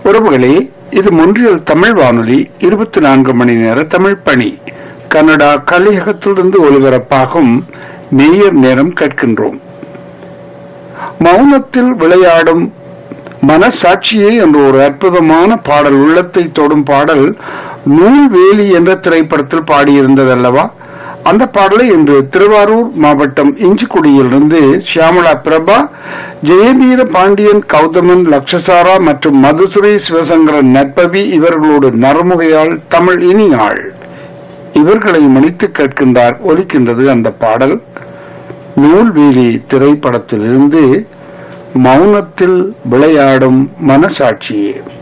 உறவுகளே இது மொன்றியல் தமிழ் வானொலி இருபத்தி நான்கு மணி நேர தமிழ் பணி கனடா கலியகத்திலிருந்து ஒளிபரப்பாகும் நேயர் நேரம் கேட்கின்றோம் மௌனத்தில் விளையாடும் மனசாட்சியே என்ற ஒரு அற்புதமான பாடல் உள்ளத்தை தொடும் பாடல் நூல்வேலி என்ற திரைப்படத்தில் பாடியிருந்ததல்லவா அந்த பாடலை இன்று திருவாரூர் மாவட்டம் இஞ்சிக்குடியிலிருந்து சியாமலா பிரபா ஜெயவீர பாண்டியன் கௌதமன் லக்ஷசாரா மற்றும் மதுசுரை சிவசங்கரன் நட்பவி இவர்களோடு நறுமுகையால் தமிழ் இனியாள் இவர்களை மணித்து கேட்கின்றார் ஒலிக்கின்றது அந்த பாடல் நூல்வேலி திரைப்படத்திலிருந்து மௌனத்தில் விளையாடும் மனசாட்சியே